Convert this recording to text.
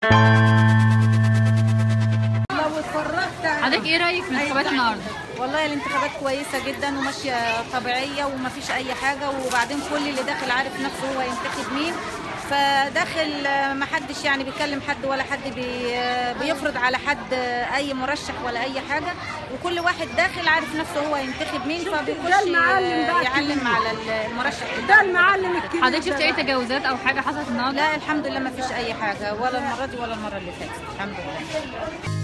لو اتفرجت على- حضرتك ايه رايك في انتخابات النهارده والله الانتخابات كويسه جدا وماشيه طبيعيه ومفيش اي حاجه وبعدين كل اللي داخل عارف نفسه هو ينتخب مين فداخل آه، محدش يعني بيكلم حد ولا حد بي آه، بيفرض على حد آه، اي مرشح ولا اي حاجه وكل واحد داخل عارف نفسه هو ينتخب مين فبيخش ده المعلم بقى آه، يعلم الكبير. على المرشح ده بتاعه المعلم الكبير حضرتك شفت ده اي بقى. تجاوزات او حاجه حصلت النهارده لا الحمد لله ما فيش اي حاجه ولا المره دي ولا المره اللي فاتت الحمد لله